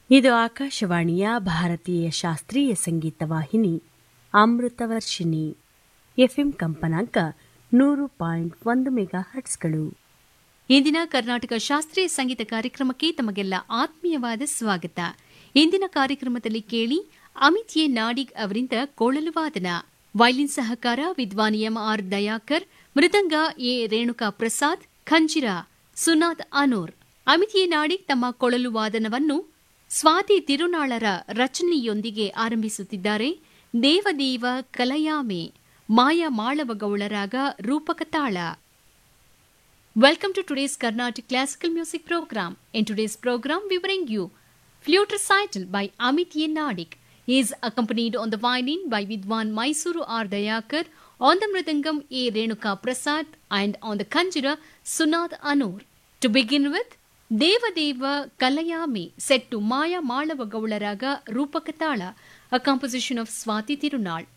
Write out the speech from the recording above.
ಇದು ಆಕಾಶವಾಣಿಯ ಭಾರತೀಯ ಶಾಸ್ತ್ರೀಯ ಸಂಗೀತ ವಾಹಿನಿ ಅಮೃತವರ್ಷಿಣಿ ಎಫ್ಎಂ ಕಂಪನಾಂಕ ನೂರು ಪಾಯಿಂಟ್ ಒಂದು ಮೆಗಾ ಹರ್ಟ್ಸ್ಗಳು ಇಂದಿನ ಕರ್ನಾಟಕ ಶಾಸ್ತ್ರೀಯ ಸಂಗೀತ ಕಾರ್ಯಕ್ರಮಕ್ಕೆ ತಮಗೆಲ್ಲ ಆತ್ಮೀಯವಾದ ಸ್ವಾಗತ ಇಂದಿನ ಕಾರ್ಯಕ್ರಮದಲ್ಲಿ ಕೇಳಿ ಅಮಿತ್ ಎ ನಾಡಿಗ್ ಅವರಿಂದ ಕೊಳಲು ವಾದನ ವೈಲಿನ್ ಸಹಕಾರ ವಿದ್ವಾನ್ ಎಂ ಆರ್ ದಯಾಕರ್ ಮೃದಂಗ ಎ ರೇಣುಕಾ ಪ್ರಸಾದ್ ಖಂಜಿರ ಸುನಾದ್ ಅನೂರ್ ಅಮಿತ್ ಎ ನಾಡಿಗ್ ತಮ್ಮ ಕೊಳಲು ವಾದನವನ್ನು ಸ್ವಾತಿ ತಿರುನಾಳರ ರಚನೆಯೊಂದಿಗೆ ಆರಂಭಿಸುತ್ತಿದ್ದಾರೆ ದೇವದೇವ ಕಲಯಾಮೆ ಮಾಯಾ ಮಾಳವಗೌಳರಾಗ ರೂಪಕ ತಾಳ Welcome to today's Carnatic Classical Music Program. In today's program, we bring you Flute Recital by Amit Ye Nadik. He is accompanied on the violin by Vidwan Mysuru R. Dayakar, on the mridangam A. Renuka Prasad, and on the kanjira Sunad Anur. To begin with, Deva Deva Kalayami, set to Maya Malava Gaularaga Rupakatala, a composition of Swati Tirunal.